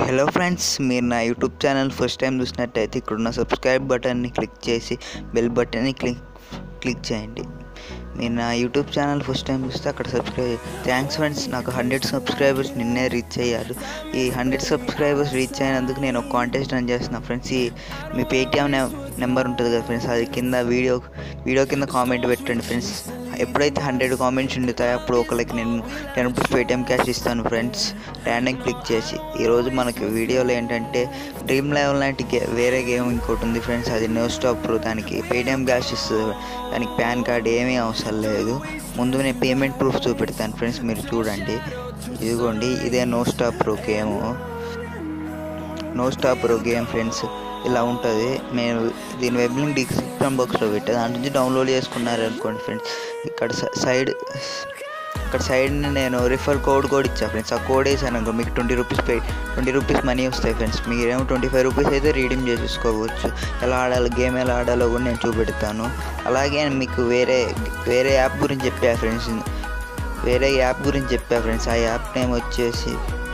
hello friends మీరు నా YouTube channel first time చూసినట్టయితే ఇక్కడున్న సబ్స్క్రైబ్ బటన్ని క్లిక్ చేసి బెల్ బటన్ని క్లిక్ క్లిక్ చేయండి మీరు నా యూట్యూబ్ ఛానల్ ఫస్ట్ టైం చూస్తే అక్కడ సబ్స్క్రైబ్ థ్యాంక్స్ ఫ్రెండ్స్ నాకు హండ్రెడ్ సబ్స్క్రైబర్స్ నిన్నే రీచ్ అయ్యారు ఈ హండ్రెడ్ సబ్స్క్రైబర్స్ రీచ్ అయినందుకు నేను ఒక కాంటెస్ట్ రన్ చేస్తున్నా ఫ్రెండ్స్ ఈ మీ పేటిఎం నెంబర్ ఉంటుంది కదా ఫ్రెండ్స్ అది కింద వీడియో వీడియో కింద కామెంట్ పెట్టండి ఫ్రెండ్స్ ఎప్పుడైతే హండ్రెడ్ కామెంట్స్ ఉండుతాయో అప్పుడు ఒకరికి నేను టెన్ రూపీస్ పేటిఎం క్యాష్ ఇస్తాను ఫ్రెండ్స్ ర్యాండమ్ క్లిక్ చేసి ఈరోజు మనకి వీడియోలో ఏంటంటే డ్రీమ్ లెవెల్ లాంటి గే వేరే గేమ్ ఇంకోటి ఉంది ఫ్రెండ్స్ అది నో స్టాప్ ప్రో దానికి పేటిఎం క్యాష్ ఇస్తుంది దానికి పాన్ కార్డ్ ఏమీ అవసరం లేదు ముందు నేను పేమెంట్ ప్రూఫ్ చూపెడతాను ఫ్రెండ్స్ మీరు చూడండి ఇదిగోండి ఇదే no stop pro game no stop pro game friends ఇలా ఉంటుంది నేను దీని వెబ్ లింక్ డిస్క్రిప్షన్ బాక్స్లో పెట్టా దాని నుంచి డౌన్లోడ్ చేసుకున్నారు అనుకోండి ఫ్రెండ్స్ ఇక్కడ స- సైడ్ ఇక్కడ సైడ్ నేను రిఫర్ కోడ్ కూడా ఇచ్చా ఫ్రెండ్స్ ఆ కోడ్ వేసాను అనుకో మీకు twenty rupees pay twenty rupees money వస్తాయి ఫ్రెండ్స్ మీరేమో ట్వంటీ ఫైవ్ రూపీస్ అయితే రీడీమ్ చేసేసుకోవచ్చు ఎలా ఆడాలి గేమ్ ఎలా ఆడాలో కూడా నేను చూపెడతాను అలాగే మీకు వేరే వేరే యాప్ గురించి చెప్పా ఫ్రెండ్స్ వేరే యాప్ గురించి చెప్పా ఫ్రెండ్స్ ఆ యాప్ నేమ్ వచ్చేసి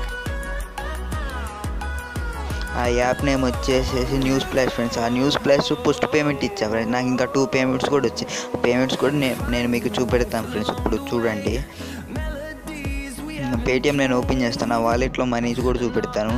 ఆ యాప్ నేమ్ వచ్చేసేసి న్యూస్ ప్లస్ ఫ్రెండ్స్ ఆ న్యూస్ ప్లస్ పోస్ట్ పేమెంట్ ఇచ్చా ఫ్రెండ్స్ నాకు ఇంకా టూ పేమెంట్స్ కూడా వచ్చాయి పేమెంట్స్ కూడా నేను నేను మీకు చూపెడతాను ఫ్రెండ్స్ ఇప్పుడు చూడండి పేటిఎం నేను ఓపెన్ చేస్తాను ఆ వాలెట్లో మనీస్ కూడా చూపెడతాను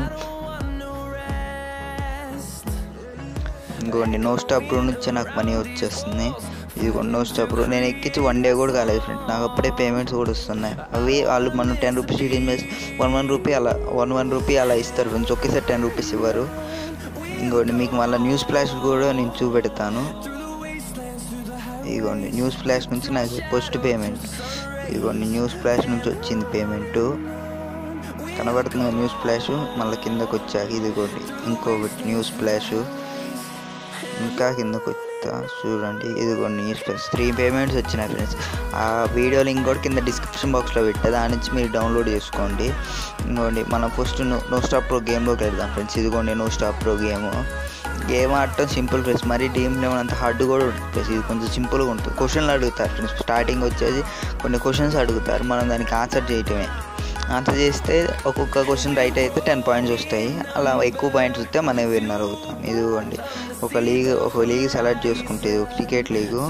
ఇంకోండి నో స్టాప్ ప్రో నుంచి నాకు మనీ వచ్చేస్తుంది ఇదిగోండి నో స్టాప్ ప్రో నేను ఎక్కించి వన్ డే కూడా కాలేదు ఫ్రెండ్ నాకు అప్పుడే పేమెంట్స్ కూడా వస్తున్నాయి అవి వాళ్ళు మనం టెన్ రూపీస్ రీడింగ్ చేసి వన్ వన్ రూపీ అలా వన్ వన్ రూపీ అలా ఇస్తారు ఫ్రెండ్స్ ఒకేసారి టెన్ రూపీస్ ఇవ్వరు ఇంకోండి మీకు మళ్ళీ న్యూస్ ఫ్లాష్ కూడా నేను చూపెడతాను ఇదిగోండి న్యూస్ ఫ్లాష్ నుంచి నాకు ఫస్ట్ పేమెంట్ ఇదిగోండి న్యూస్ ఫ్లాష్ నుంచి వచ్చింది పేమెంట్ కనబడుతుంది న్యూస్ ఫ్లాష్ మళ్ళీ కిందకు వచ్చాక ఇదిగోండి ఇంకొకటి న్యూస్ ఫ్లాష్ ఇంకా కిందకు వస్తా చూడండి ఇదిగోండి న్యూస్ ఫ్లాష్ త్రీ పేమెంట్స్ వచ్చినాయి ఫ్రెండ్స్ ఆ వీడియో లింక్ కూడా కింద డిస్క్రిప్షన్ బాక్స్లో పెట్టా దాని నుంచి మీరు డౌన్లోడ్ చేసుకోండి ఇంకోండి మనం first no no stop pro గేమ్లోకి వెళ్దాం ఫ్రెండ్స్ ఇదిగోండి no stop pro game game ఆడటం సింపుల్ ఫ్రెండ్స్ మరీ డీమ్ లెవెన్ అంత హార్డ్ కూడా ఉంటుంది ఫ్రెండ్స్ ఇది కొంచెం సింపుల్గా ఉంటుంది క్వశ్చన్లు అడుగుతారు ఫ్రెండ్స్ స్టార్టింగ్ వచ్చేసి కొన్ని క్వశ్చన్స్ అడుగుతారు మనం దానికి ఆన్సర్ చేయటమే ఆన్సర్ చేస్తే ఒక్కొక్క క్వశ్చన్ రైట్ అయితే టెన్ పాయింట్స్ వస్తాయి అలా ఎక్కువ పాయింట్స్ వస్తే మనం విన్నర్ అవుతాం ఇదిగోండి ఒక లీగ్ ఒక లీగ్ సెలెక్ట్ చేసుకుంటే ఇది ఒక క్రికెట్ లీగు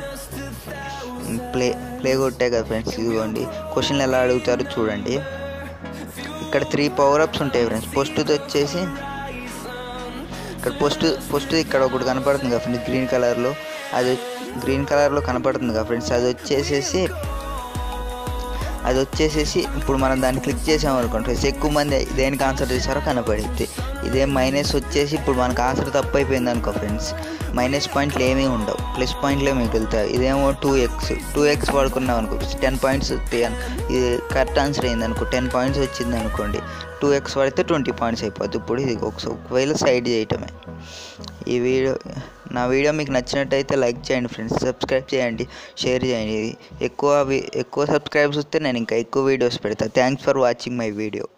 ప్లే ప్లే కొట్టే కదా ఫ్రెండ్స్ ఇదిగోండి క్వశ్చన్లు ఎలా అడుగుతారో చూడండి ఇక్కడ త్రీ పవర్ అప్స్ ఉంటాయి ఫ్రెండ్స్ ఫస్ట్ వచ్చేసి ఇక్కడ పోస్ట్ పోస్ట్ ఇక్కడ ఒకటి కనపడుతుంది కదా ఫ్రెండ్స్ గ్రీన్ కలర్లో అది గ్రీన్ కలర్లో కనపడుతుంది కదా ఫ్రెండ్స్ అది వచ్చేసేసి అది వచ్చేసేసి ఇప్పుడు మనం దాన్ని క్లిక్ చేసామనుకోండి ఫ్రెండ్స్ ఎక్కువ మంది దేనికి ఆన్సర్ చేశారో కనపడుద్ది ఇదే మైనస్ వచ్చేసి ఇప్పుడు మనకు ఆన్సర్ తప్పు అయిపోయింది అనుకో ఫ్రెండ్స్ మైనస్ పాయింట్లు ఏమీ ఉండవు ప్లస్ పాయింట్లే మిగులుతాయి ఇదేమో టూ ఎక్స్ టూ ఎక్స్ వాడుకున్నాం అనుకో టెన్ పాయింట్స్ ఇది కరెక్ట్ ఆన్సర్ అయింది అనుకో టెన్ పాయింట్స్ వచ్చింది అనుకోండి టూ ఎక్స్ వాడితే ట్వంటీ పాయింట్స్ అయిపోద్ది ఇప్పుడు ఇది ఒకసారి ఒకవేళ సైడ్ చేయటమే ఈ వీడియో నా వీడియో మీకు నచ్చినట్టయితే లైక్ చేయండి ఫ్రెండ్స్ సబ్స్క్రైబ్ చేయండి షేర్ చేయండి ఇది ఎక్కువ వి- ఎక్కువ సబ్స్క్రైబ్స్ వస్తే నేను ఇంకా ఎక్కువ వీడియోస్ పెడతాను thanks for watching my video